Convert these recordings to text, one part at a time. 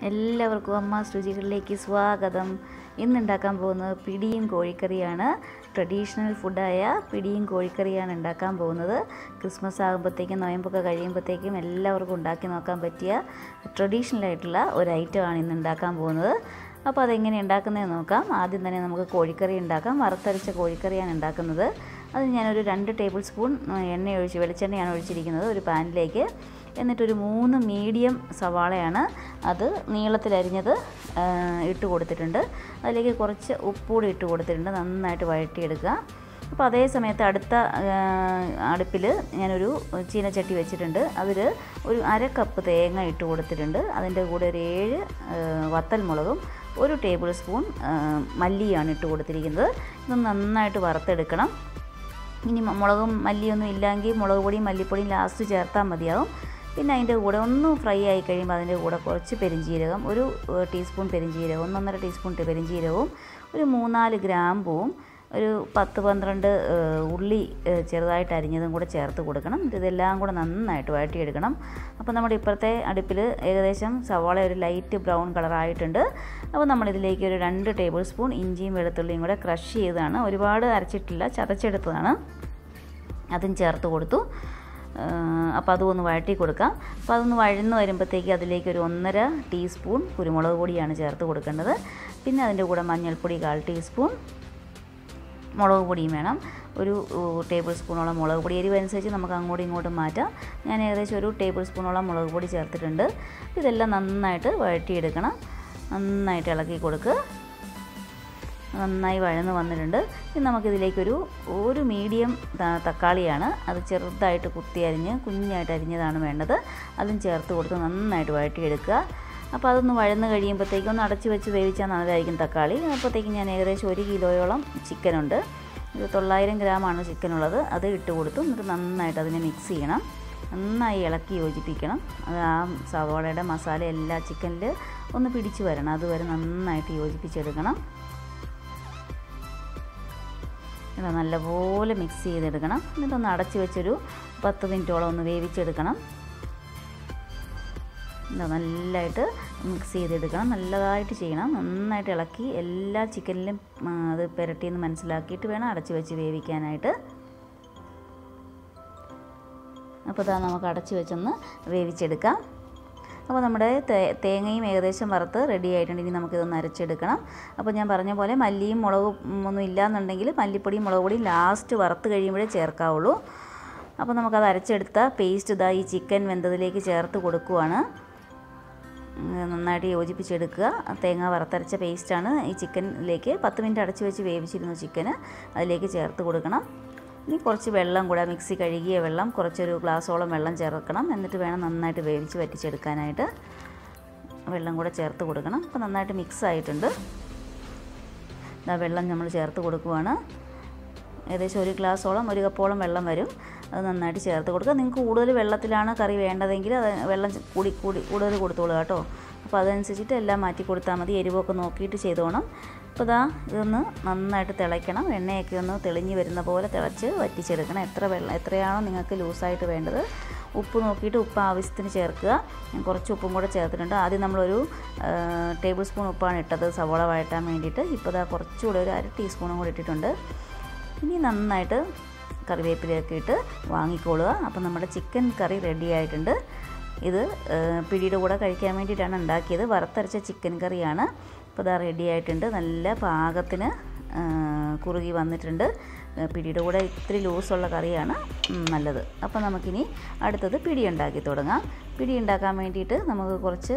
എല്ലാവർക്കും അമ്മ രുചികളിലേക്ക് സ്വാഗതം ഇന്ന് ഉണ്ടാക്കാൻ പോകുന്നത് പിടിയും കോഴിക്കറിയാണ് ട്രഡീഷണൽ ഫുഡായ പിടിയും കോഴിക്കറിയാണ് ഉണ്ടാക്കാൻ പോകുന്നത് ക്രിസ്മസ് ആകുമ്പോഴത്തേക്കും നോയമ്പൊക്കെ കഴിയുമ്പോഴത്തേക്കും എല്ലാവർക്കും ഉണ്ടാക്കി നോക്കാൻ പറ്റിയ ട്രഡീഷണൽ ആയിട്ടുള്ള ഒരു ഐറ്റമാണ് ഇന്ന് ഉണ്ടാക്കാൻ പോകുന്നത് അപ്പോൾ അതെങ്ങനെ ഉണ്ടാക്കുന്നതെന്ന് നോക്കാം ആദ്യം തന്നെ നമുക്ക് കോഴിക്കറി ഉണ്ടാക്കാം വറുത്തരച്ച കോഴിക്കറിയാണ് ഉണ്ടാക്കുന്നത് അത് ഞാനൊരു രണ്ട് ടേബിൾ സ്പൂൺ എണ്ണ ഒഴിച്ച് വെളിച്ചെണ്ണയാണ് ഒഴിച്ചിരിക്കുന്നത് ഒരു പാനിലേക്ക് എന്നിട്ടൊരു മൂന്ന് മീഡിയം സവാളയാണ് അത് നീളത്തിലരിഞ്ഞത് ഇട്ട് കൊടുത്തിട്ടുണ്ട് അതിലേക്ക് കുറച്ച് ഉപ്പൂടി ഇട്ട് കൊടുത്തിട്ടുണ്ട് നന്നായിട്ട് വഴറ്റിയെടുക്കുക അപ്പോൾ അതേ സമയത്ത് അടുത്ത അടുപ്പിൽ ഞാനൊരു ചീനച്ചട്ടി വെച്ചിട്ടുണ്ട് അതിൽ ഒരു അര കപ്പ് തേങ്ങ ഇട്ട് കൊടുത്തിട്ടുണ്ട് അതിൻ്റെ കൂടെ ഒരു ഏഴ് വത്തൽ മുളകും ഒരു ടേബിൾ സ്പൂൺ മല്ലിയാണ് ഇട്ട് കൊടുത്തിരിക്കുന്നത് ഇത് നന്നായിട്ട് വറുത്തെടുക്കണം ഇനി മുളകും മല്ലിയൊന്നും ഇല്ലെങ്കിൽ മുളക് പൊടിയും മല്ലിപ്പൊടിയും ലാസ്റ്റ് ചേർത്താൽ മതിയാവും പിന്നെ അതിൻ്റെ കൂടെ ഒന്ന് ഫ്രൈ ആയി കഴിയുമ്പോൾ അതിൻ്റെ കൂടെ കുറച്ച് പെരിഞ്ജീരകം ഒരു ടീസ്പൂൺ പെരിഞ്ജീരകം ഒന്നൊന്നര ടീസ്പൂൺ പെരിഞ്ജീരകവും ഒരു മൂന്നാല് ഗ്രാമ്പൂവും ഒരു പത്ത് പന്ത്രണ്ട് ഉള്ളി ചെറുതായിട്ട് അരിഞ്ഞതും കൂടെ ചേർത്ത് കൊടുക്കണം ഇതെല്ലാം കൂടെ നന്നായിട്ട് വഴറ്റിയെടുക്കണം അപ്പോൾ നമ്മുടെ ഇപ്പോഴത്തെ അടുപ്പിൽ ഏകദേശം സവാള ഒരു ലൈറ്റ് ബ്രൗൺ കളറായിട്ടുണ്ട് അപ്പോൾ നമ്മളിതിലേക്ക് ഒരു രണ്ട് ടേബിൾ സ്പൂൺ ഇഞ്ചിയും വെളുത്തുള്ളിയും കൂടെ ക്രഷ് ചെയ്തതാണ് ഒരുപാട് അരച്ചിട്ടില്ല ചതച്ചെടുത്തതാണ് അതും ചേർത്ത് കൊടുത്തു അപ്പോൾ അതും ഒന്ന് വഴറ്റി കൊടുക്കാം അപ്പോൾ അതൊന്ന് വഴന്ന് വരുമ്പോഴത്തേക്ക് അതിലേക്ക് ഒരു ഒന്നര ടീസ്പൂൺ കുരുമുളക് പൊടിയാണ് ചേർത്ത് കൊടുക്കേണ്ടത് പിന്നെ അതിൻ്റെ കൂടെ മഞ്ഞൾപ്പൊടി കാൽ ടീസ്പൂൺ മുളക് പൊടിയും വേണം ഒരു ടേബിൾ സ്പൂണോളം മുളക് പൊടി എരിവ് അനുസരിച്ച് നമുക്ക് അങ്ങോട്ടും ഇങ്ങോട്ടും മാറ്റാം ഞാൻ ഏകദേശം ഒരു ടേബിൾ സ്പൂണോളം മുളക് പൊടി ചേർത്തിട്ടുണ്ട് ഇതെല്ലാം നന്നായിട്ട് വഴറ്റിയെടുക്കണം നന്നായിട്ട് ഇളക്കി കൊടുക്കുക നന്നായി വഴന്ന് വന്നിട്ടുണ്ട് ഇനി നമുക്കിതിലേക്കൊരു ഒരു മീഡിയം തക്കാളിയാണ് അത് ചെറുതായിട്ട് കുത്തി അരിഞ്ഞ് കുഞ്ഞായിട്ട് അരിഞ്ഞതാണ് വേണ്ടത് അതും ചേർത്ത് കൊടുത്ത് നന്നായിട്ട് വഴറ്റിയെടുക്കുക അപ്പോൾ അതൊന്ന് വഴന്ന് കഴിയുമ്പോഴത്തേക്കും ഒന്ന് അടച്ചു വെച്ച് വേവിച്ചാൽ നല്ലതായിരിക്കും തക്കാളി അപ്പോഴത്തേക്കും ഞാൻ ഏകദേശം ഒരു കിലോയോളം ചിക്കനുണ്ട് ഇത് തൊള്ളായിരം ഗ്രാമാണ് ചിക്കനുള്ളത് അത് ഇട്ട് കൊടുത്തു എന്നിട്ട് നന്നായിട്ട് അതിനെ മിക്സ് ചെയ്യണം നന്നായി ഇളക്കി യോജിപ്പിക്കണം അത് ആ സവോളയുടെ മസാല എല്ലാ ചിക്കനിൽ ഒന്ന് പിടിച്ച് വരണം അതുവരെ നന്നായിട്ട് യോജിപ്പിച്ചെടുക്കണം ഇത് നല്ലപോലെ മിക്സ് ചെയ്തെടുക്കണം എന്നിട്ടൊന്ന് അടച്ച് വെച്ചൊരു പത്ത് മിനിറ്റോളം ഒന്ന് വേവിച്ചെടുക്കണം നല്ലതായിട്ട് മിക്സ് ചെയ്തെടുക്കണം നല്ലതായിട്ട് ചെയ്യണം നന്നായിട്ട് ഇളക്കി എല്ലാ ചിക്കനിലും അത് പുരട്ടിയെന്ന് മനസ്സിലാക്കിയിട്ട് വേണം അടച്ച് വെച്ച് വേവിക്കാനായിട്ട് അപ്പോൾ ഇതാ നമുക്ക് അടച്ച് വെച്ചൊന്ന് വേവിച്ചെടുക്കാം അപ്പോൾ നമ്മുടെ തേങ്ങയും ഏകദേശം വറുത്ത് റെഡി ആയിട്ടുണ്ട് ഇനി നമുക്കിതൊന്ന് അരച്ചെടുക്കണം അപ്പോൾ ഞാൻ പറഞ്ഞ പോലെ മല്ലിയും മുളകും ഒന്നും ഇല്ലയെന്നുണ്ടെങ്കിൽ മല്ലിപ്പൊടിയും മുളക് പൊടിയും ലാസ്റ്റ് വറുത്ത് കഴിയുമ്പോഴേ ചേർക്കാവുള്ളൂ അപ്പോൾ നമുക്കത് അരച്ചെടുത്ത പേസ്റ്റ് ഇതാ ഈ ചിക്കൻ വെന്തതിലേക്ക് ചേർത്ത് കൊടുക്കുവാണ് നന്നായിട്ട് യോജിപ്പിച്ചെടുക്കുക തേങ്ങ വറുത്തരച്ച പേസ്റ്റാണ് ഈ ചിക്കനിലേക്ക് പത്ത് മിനിറ്റ് അടച്ച് വെച്ച് വേവിച്ചിരുന്നു ചിക്കന് അതിലേക്ക് ചേർത്ത് കൊടുക്കണം ഇനി കുറച്ച് വെള്ളം കൂടെ മിക്സി കഴുകിയ വെള്ളം കുറച്ചൊരു ഗ്ലാസോളം വെള്ളം ചേർക്കണം എന്നിട്ട് വേണം നന്നായിട്ട് വേവിച്ച് വറ്റിച്ചെടുക്കാനായിട്ട് വെള്ളം കൂടെ ചേർത്ത് കൊടുക്കണം അപ്പോൾ നന്നായിട്ട് മിക്സ് ആയിട്ടുണ്ട് ഇതാ വെള്ളം നമ്മൾ ചേർത്ത് കൊടുക്കുവാണ് ഏകദേശം ഒരു ഗ്ലാസോളം ഒരു കപ്പോളം വെള്ളം വരും അത് നന്നായിട്ട് ചേർത്ത് കൊടുക്കുക നിങ്ങൾക്ക് കൂടുതൽ വെള്ളത്തിലാണ് കറി വേണ്ടതെങ്കിൽ അത് വെള്ളം കൂടി കൂടി കൂടുതൽ കൊടുത്തോളുക കേട്ടോ അപ്പോൾ അതനുസരിച്ചിട്ട് എല്ലാം മാറ്റി കൊടുത്താൽ മതി എരിവൊക്കെ നോക്കിയിട്ട് ചെയ്തോണം അപ്പോൾ ഇതാ ഇതൊന്ന് നന്നായിട്ട് തിളയ്ക്കണം എണ്ണയൊക്കെ ഒന്ന് തെളിഞ്ഞ് വരുന്ന പോലെ തിളച്ച് വറ്റിച്ചെടുക്കണം എത്ര വെള്ളം എത്രയാണോ നിങ്ങൾക്ക് ലൂസായിട്ട് വേണ്ടത് ഉപ്പ് നോക്കിയിട്ട് ഉപ്പ് ആവശ്യത്തിന് ചേർക്കുക ഞാൻ കുറച്ച് ഉപ്പും കൂടെ ചേർത്തിട്ടുണ്ട് ആദ്യം നമ്മളൊരു ടേബിൾ സ്പൂൺ ഉപ്പാണ് ഇട്ടത് സവോള വഴറ്റാൻ വേണ്ടിയിട്ട് ഇപ്പോൾ ഇതാ കുറച്ചുകൂടെ ഒരു അര ടീസ്പൂണും കൂടി ഇട്ടിട്ടുണ്ട് ഇനി നന്നായിട്ട് കറിവേപ്പിലയൊക്കെ ഇട്ട് വാങ്ങിക്കോളുക അപ്പോൾ നമ്മുടെ ചിക്കൻ കറി റെഡി ആയിട്ടുണ്ട് ഇത് പിടിയുടെ കൂടെ കഴിക്കാൻ വേണ്ടിയിട്ടാണ് ഉണ്ടാക്കിയത് വറുത്തരച്ച ചിക്കൻ കറിയാണ് അപ്പോൾ ഇതാ റെഡി ആയിട്ടുണ്ട് നല്ല പാകത്തിന് കുറുകി വന്നിട്ടുണ്ട് പിടിയുടെ കൂടെ ഇത്തിരി ലൂസുള്ള കറിയാണ് നല്ലത് അപ്പോൾ നമുക്കിനി അടുത്തത് പിടി ഉണ്ടാക്കി തുടങ്ങാം പിടി ഉണ്ടാക്കാൻ വേണ്ടിയിട്ട് നമുക്ക് കുറച്ച്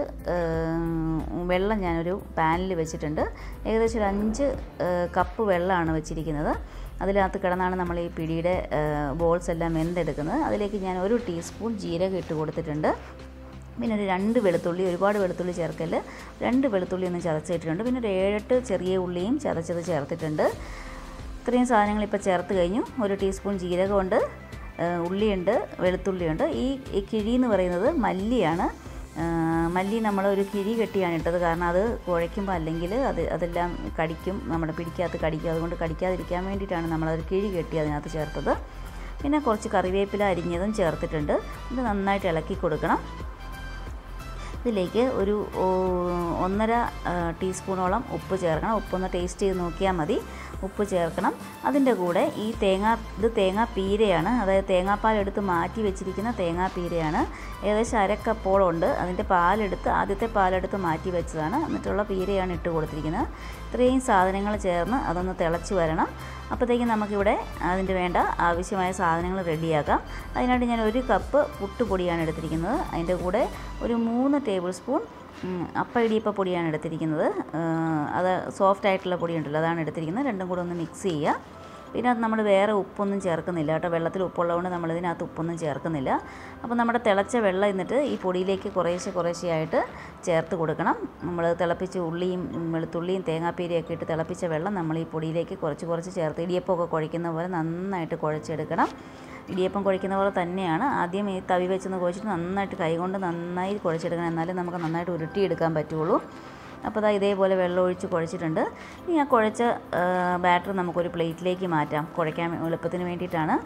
വെള്ളം ഞാനൊരു പാനിൽ വെച്ചിട്ടുണ്ട് ഏകദേശം ഒരു അഞ്ച് കപ്പ് വെള്ളമാണ് വെച്ചിരിക്കുന്നത് അതിനകത്ത് കിടന്നാണ് നമ്മൾ ഈ പിടിയുടെ ബോൾസ് എല്ലാം വെന്തെടുക്കുന്നത് അതിലേക്ക് ഞാൻ ഒരു ടീസ്പൂൺ ജീരകം ഇട്ട് കൊടുത്തിട്ടുണ്ട് പിന്നെ ഒരു രണ്ട് വെളുത്തുള്ളി ഒരുപാട് വെളുത്തുള്ളി ചേർക്കല് രണ്ട് വെളുത്തുള്ളി ഒന്ന് ചതച്ചിട്ടുണ്ട് പിന്നെ ഒരു ഏഴെട്ട് ചെറിയ ഉള്ളിയും ചതച്ചത് ചേർത്തിട്ടുണ്ട് ഇത്രയും സാധനങ്ങൾ ഇപ്പോൾ ചേർത്ത് കഴിഞ്ഞു ഒരു ടീസ്പൂൺ ജീരകമുണ്ട് ഉള്ളിയുണ്ട് വെളുത്തുള്ളിയുണ്ട് ഈ ഈ കിഴി എന്ന് പറയുന്നത് മല്ലിയാണ് മല്ലി നമ്മൾ ഒരു കിഴി കെട്ടിയാണ് ഇട്ടത് കാരണം അത് കുഴയ്ക്കുമ്പോൾ അല്ലെങ്കിൽ അത് അതെല്ലാം കടിക്കും നമ്മുടെ പിടിക്കകത്ത് കടിക്കും അതുകൊണ്ട് കടിക്കാതിരിക്കാൻ വേണ്ടിയിട്ടാണ് നമ്മളതൊരു കിഴി കെട്ടി അതിനകത്ത് ചേർത്തത് പിന്നെ കുറച്ച് കറിവേപ്പില അരിഞ്ഞതും ചേർത്തിട്ടുണ്ട് ഇത് നന്നായിട്ട് ഇളക്കി കൊടുക്കണം ഇതിലേക്ക് ഒരു ഓ, ഒന്നര ആ, ടീസ്പൂണോളം ഉപ്പ് ചേർക്കണം ഉപ്പൊന്ന് ടേസ്റ്റ് ചെയ്ത് നോക്കിയാൽ മതി ഉപ്പ് ചേർക്കണം അതിൻ്റെ കൂടെ ഈ തേങ്ങ ഇത് തേങ്ങാ പീരയാണ് അതായത് തേങ്ങാപ്പാൽ എടുത്ത് മാറ്റി വെച്ചിരിക്കുന്ന തേങ്ങാ പീരയാണ് ഏകദേശം അരക്കപ്പോളം ഉണ്ട് അതിൻ്റെ പാലെടുത്ത് ആദ്യത്തെ പാലെടുത്ത് മാറ്റി വെച്ചതാണ് എന്നിട്ടുള്ള പീരയാണ് ഇട്ട് കൊടുത്തിരിക്കുന്നത് ഇത്രയും സാധനങ്ങൾ ചേർന്ന് അതൊന്ന് തിളച്ച് വരണം അപ്പോഴത്തേക്കും നമുക്കിവിടെ അതിൻ്റെ വേണ്ട ആവശ്യമായ സാധനങ്ങൾ റെഡിയാക്കാം അതിനായിട്ട് ഞാൻ ഒരു കപ്പ് പുട്ടുപൊടിയാണ് എടുത്തിരിക്കുന്നത് അതിൻ്റെ കൂടെ ഒരു മൂന്ന് ടേബിൾ സ്പൂൺ ഉം, അപ്പ ഇടിയപ്പ പൊടിയാണ് എടുത്തിരിക്കുന്നത് ആ, അത് സോഫ്റ്റ് ആയിട്ടുള്ള പൊടി ഉണ്ടല്ലോ അതാണ് എടുത്തിരിക്കുന്നത് രണ്ടും കൂടെ ഒന്ന് മിക്സ് ചെയ്യുക പിന്നെ അത് നമ്മൾ വേറെ ഉപ്പൊന്നും ചേർക്കുന്നില്ല കേട്ടോ വെള്ളത്തിൽ ഉപ്പുള്ളതുകൊണ്ട് നമ്മൾ ഇതിനകത്ത് ഉപ്പൊന്നും ചേർക്കുന്നില്ല അപ്പോൾ നമ്മുടെ തിളച്ച വെള്ളം എന്നിട്ട് ഈ പൊടിയിലേക്ക് കുറേശ്ശെ കുറേശ്ശെ ആയിട്ട് ചേർത്ത് കൊടുക്കണം നമ്മൾ തിളപ്പിച്ച് ഉള്ളിയും ഉം, വെളുത്തുള്ളിയും തേങ്ങാപ്പീരയൊക്കെ ഇട്ട് തിളപ്പിച്ച വെള്ളം നമ്മൾ ഈ പൊടിയിലേക്ക് കുറച്ച് കുറച്ച് ചേർത്ത് ഇടിയപ്പമൊക്കെ കുഴയ്ക്കുന്ന പോലെ നന്നായിട്ട് കുഴച്ചെടുക്കണം ഇടിയപ്പം കുഴയ്ക്കുന്ന പോലെ തന്നെയാണ് ആദ്യം ഈ തവി വെച്ചൊന്ന് കുഴച്ചിട്ട് നന്നായിട്ട് കൈകൊണ്ട് നന്നായി കുഴച്ചെടുക്കണം എന്നാലേ നമുക്ക് നന്നായിട്ട് ഉരുട്ടിയെടുക്കാൻ പറ്റുള്ളൂ അപ്പോൾ ദാ ഇതേപോലെ വെള്ളം ഒഴിച്ച് കുഴച്ചിട്ടുണ്ട് ഇനി ആ കുഴച്ച ബാറ്റർ നമുക്കൊരു പ്ലേറ്റിലേക്ക് മാറ്റാം കുഴയ്ക്കാൻ എളുപ്പത്തിന് വേണ്ടിയിട്ടാണ്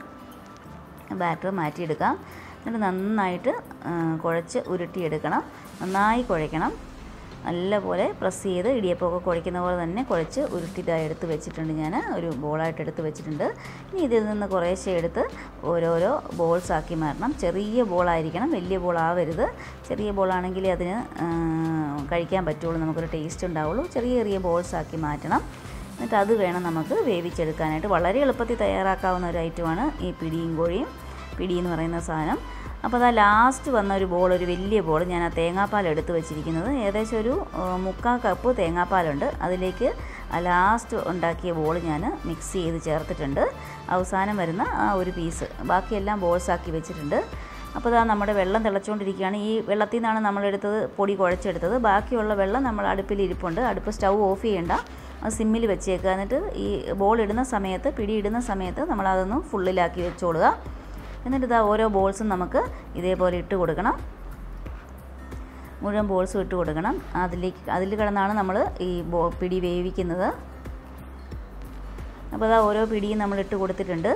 ബാറ്റർ മാറ്റിയെടുക്കാം എന്നിട്ട് നന്നായിട്ട് ആ, കുഴച്ച് ഉരുട്ടിയെടുക്കണം നന്നായി കുഴയ്ക്കണം നല്ലപോലെ പ്രസ് ചെയ്ത് ഇടിയപ്പമൊക്കെ കുഴയ്ക്കുന്ന പോലെ തന്നെ കുഴച്ച് ഉരുട്ടിയിട്ടായി എടുത്ത് വെച്ചിട്ടുണ്ട് ഞാൻ ഒരു ബോളായിട്ട് എടുത്ത് വെച്ചിട്ടുണ്ട് ഇനി ഇതിൽ നിന്ന് കുറേശ്ശെ എടുത്ത് ഓരോരോ ബോൾസ് ആക്കി മാറ്റണം ചെറിയ ബോളായിരിക്കണം വലിയ ബോൾ ആവരുത് ചെറിയ ബോളാണെങ്കിൽ അതിന് ആ, കഴിക്കാൻ പറ്റുള്ളൂ നമുക്കൊരു ടേസ്റ്റ് ഉണ്ടാവുള്ളൂ ചെറിയ ചെറിയ ബോൾസ് ആക്കി മാറ്റണം എന്നിട്ട് അത് വേണം നമുക്ക് വേവിച്ചെടുക്കാനായിട്ട് വളരെ എളുപ്പത്തിൽ തയ്യാറാക്കാവുന്ന ഒരു ഐറ്റമാണ് ഈ പിടിയും കോഴിയും പിടി എന്ന് പറയുന്ന സാധനം അപ്പോൾ അതാ ലാസ്റ്റ് വന്ന ഒരു ബോൾ ഒരു വലിയ ബോൾ ഞാൻ ആ തേങ്ങാപ്പാൽ എടുത്ത് വെച്ചിരിക്കുന്നത് ഏകദേശം ഒരു ആ, മുക്കാൽ കപ്പ് തേങ്ങാപ്പാലുണ്ട് അതിലേക്ക് ആ ലാസ്റ്റ് ഉണ്ടാക്കിയ ബോൾ ഞാൻ മിക്സ് ചെയ്ത് ചേർത്തിട്ടുണ്ട് അവസാനം വരുന്ന ആ ഒരു പീസ് ബാക്കിയെല്ലാം ബോൾസ് ആക്കി വെച്ചിട്ടുണ്ട് അപ്പോൾ ഇതാ നമ്മുടെ വെള്ളം തിളച്ചുകൊണ്ടിരിക്കുകയാണ് ഈ വെള്ളത്തിൽ നിന്നാണ് നമ്മളെടുത്തത് പൊടി കുഴച്ചെടുത്തത് ബാക്കിയുള്ള വെള്ളം നമ്മൾ അടുപ്പിൽ ഇരിപ്പുണ്ട് അടുപ്പ് സ്റ്റൗ ഓഫ് ചെയ്യേണ്ട അത് സിമ്മിൽ വെച്ചേക്കുക എന്നിട്ട് ഈ ബോൾ ഇടുന്ന സമയത്ത് പിടി ഇടുന്ന സമയത്ത് നമ്മളതൊന്ന് ഫുള്ളിലാക്കി വെച്ചോളുക എന്നിട്ട് ഇതാ ഓരോ ബോൾസും നമുക്ക് ഇതേപോലെ ഇട്ട് കൊടുക്കണം മുഴുവൻ ബോൾസും ഇട്ട് കൊടുക്കണം അതിലേക്ക് അതിൽ കിടന്നാണ് നമ്മൾ ഈ ബോ പിടി വേവിക്കുന്നത് അപ്പോൾ അതാ ഓരോ പിടിയും നമ്മൾ ഇട്ട് കൊടുത്തിട്ടുണ്ട്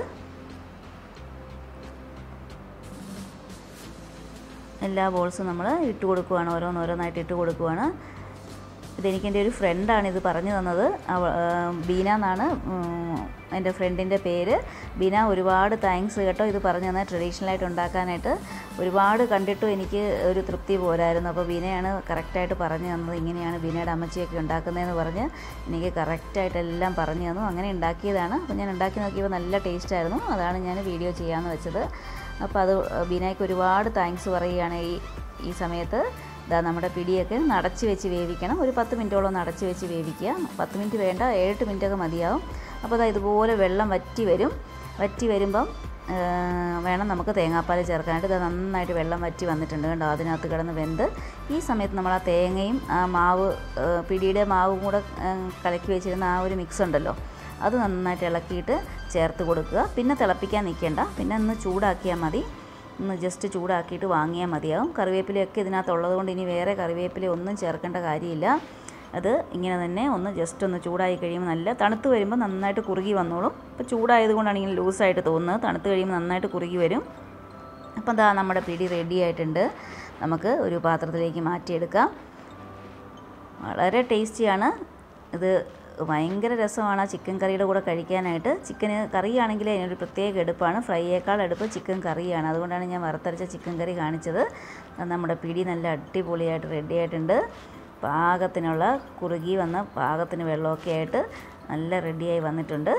എല്ലാ ബോൾസും നമ്മൾ ഇട്ട് കൊടുക്കുവാണ് ഓരോന്നോരോന്നായിട്ട് ഇട്ട് കൊടുക്കുവാണ് ഇതെനിക്ക് എൻ്റെ ഒരു ഫ്രണ്ടാണ് ഇത് പറഞ്ഞു തന്നത് അവ ആ, ബീന എന്നാണ് ഉം, എൻ്റെ ഫ്രണ്ടിൻ്റെ പേര് ബീന ഒരുപാട് താങ്ക്സ് കേട്ടോ ഇത് പറഞ്ഞു തന്നെ ട്രഡീഷണലായിട്ട് ഉണ്ടാക്കാനായിട്ട് ഒരുപാട് കണ്ടിട്ടും എനിക്ക് ഒരു തൃപ്തി പോരായിരുന്നു അപ്പോൾ ബീനയാണ് കറക്റ്റായിട്ട് പറഞ്ഞു തന്നത് ഇങ്ങനെയാണ് ബീനയുടെ അമ്മച്ചിയൊക്കെ ഉണ്ടാക്കുന്നതെന്ന് പറഞ്ഞ് എനിക്ക് കറക്റ്റായിട്ട് എല്ലാം പറഞ്ഞു തന്നു അങ്ങനെ ഉണ്ടാക്കിയതാണ് അപ്പോൾ ഞാൻ ഉണ്ടാക്കി നോക്കിയപ്പോൾ നല്ല ടേസ്റ്റായിരുന്നു അതാണ് ഞാൻ വീഡിയോ ചെയ്യാമെന്ന് വെച്ചത് അപ്പോൾ അത് ബീനയ്ക്ക് ഒരുപാട് താങ്ക്സ് പറയുകയാണ് ഈ ഈ സമയത്ത് ഇതാ നമ്മുടെ പിടിയൊക്കെ ഒന്ന് അടച്ച് വെച്ച് വേവിക്കണം ഒരു പത്ത് മിനിറ്റോളം ഒന്ന് അടച്ച് വെച്ച് വേവിക്കുക പത്ത് മിനിറ്റ് വേണ്ട ഏഴെട്ട് മിനിറ്റൊക്കെ മതിയാവും അപ്പോൾ അതാ ഇതുപോലെ വെള്ളം വറ്റി വരും വറ്റി വരുമ്പം ആ, വേണം നമുക്ക് തേങ്ങാപ്പാൽ ചേർക്കാനായിട്ട് ഇത് നന്നായിട്ട് വെള്ളം വറ്റി വന്നിട്ടുണ്ട് കണ്ടോ അതിനകത്ത് കിടന്ന് വെന്ത് ഈ സമയത്ത് നമ്മൾ ആ തേങ്ങയും ആ മാവ് ആ, പിടിയുടെ മാവും കൂടെ ആ, കലക്കി വെച്ചിരുന്ന ആ ഒരു മിക്സ് ഉണ്ടല്ലോ അത് നന്നായിട്ട് ഇളക്കിയിട്ട് ചേർത്ത് കൊടുക്കുക പിന്നെ തിളപ്പിക്കാൻ നിൽക്കേണ്ട പിന്നെ ഒന്ന് ചൂടാക്കിയാൽ മതി ഒന്ന് ജസ്റ്റ് ചൂടാക്കിയിട്ട് വാങ്ങിയാൽ മതിയാവും കറിവേപ്പിലയൊക്കെ ഇതിനകത്തുള്ളത് കൊണ്ട് ഇനി വേറെ കറിവേപ്പില ഒന്നും ചേർക്കേണ്ട കാര്യമില്ല അത് ഇങ്ങനെ തന്നെ ഒന്ന് ജസ്റ്റ് ഒന്ന് ചൂടായി കഴിയുമ്പോൾ നല്ല തണുത്ത് വരുമ്പോൾ നന്നായിട്ട് കുറുകി വന്നോളും ഇപ്പോൾ ചൂടായതുകൊണ്ടാണ് ഇങ്ങനെ ലൂസായിട്ട് തോന്നുന്നത് തണുത്ത് കഴിയുമ്പോൾ നന്നായിട്ട് കുറുകി വരും അപ്പം എന്താ നമ്മുടെ പിടി റെഡി ആയിട്ടുണ്ട് നമുക്ക് ഒരു പാത്രത്തിലേക്ക് മാറ്റിയെടുക്കാം വളരെ ടേസ്റ്റിയാണ് ഇത് ഭയങ്കര രസമാണ് ആ ചിക്കൻ കറിയുടെ കൂടെ കഴിക്കാനായിട്ട് ചിക്കന് കറിയാണെങ്കിൽ അതിനൊരു പ്രത്യേക എടുപ്പാണ് ഫ്രൈയേക്കാൾ എടുപ്പ് ചിക്കൻ കറിയാണ് അതുകൊണ്ടാണ് ഞാൻ വറുത്തരച്ച ചിക്കൻ കറി കാണിച്ചത് അത് നമ്മുടെ പിടി നല്ല അടിപൊളിയായിട്ട് റെഡി ആയിട്ടുണ്ട് പാകത്തിനുള്ള കുറുകി വന്ന പാകത്തിന് വെള്ളമൊക്കെ ആയിട്ട് നല്ല റെഡിയായി വന്നിട്ടുണ്ട്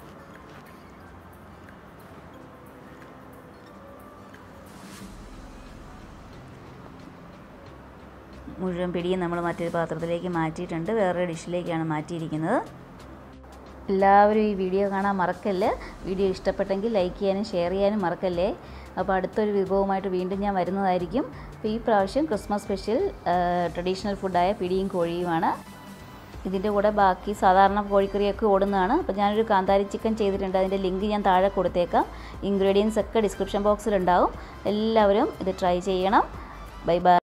മുഴുവൻ പിടിയും നമ്മൾ മറ്റൊരു പാത്രത്തിലേക്ക് മാറ്റിയിട്ടുണ്ട് വേറൊരു ഡിഷിലേക്കാണ് മാറ്റിയിരിക്കുന്നത് എല്ലാവരും ഈ വീഡിയോ കാണാൻ മറക്കല്ലേ വീഡിയോ ഇഷ്ടപ്പെട്ടെങ്കിൽ ലൈക്ക് ചെയ്യാനും ഷെയർ ചെയ്യാനും മറക്കല്ലേ അപ്പോൾ അടുത്തൊരു വിഭവമായിട്ട് വീണ്ടും ഞാൻ വരുന്നതായിരിക്കും അപ്പോൾ ഈ പ്രാവശ്യം ക്രിസ്മസ് സ്പെഷ്യൽ ട്രഡീഷണൽ ഫുഡായ പിടിയും കോഴിയുമാണ് ഇതിൻ്റെ കൂടെ ബാക്കി സാധാരണ കോഴിക്കറിയൊക്കെ ഓടുന്നതാണ് അപ്പോൾ ഞാനൊരു കാന്താരി ചിക്കൻ ചെയ്തിട്ടുണ്ട് അതിൻ്റെ ലിങ്ക് ഞാൻ താഴെ കൊടുത്തേക്കാം ഇൻഗ്രീഡിയൻസ് ഒക്കെ ഡിസ്ക്രിപ്ഷൻ ബോക്സിലുണ്ടാവും എല്ലാവരും ഇത് ട്രൈ ചെയ്യണം ബൈ ബൈ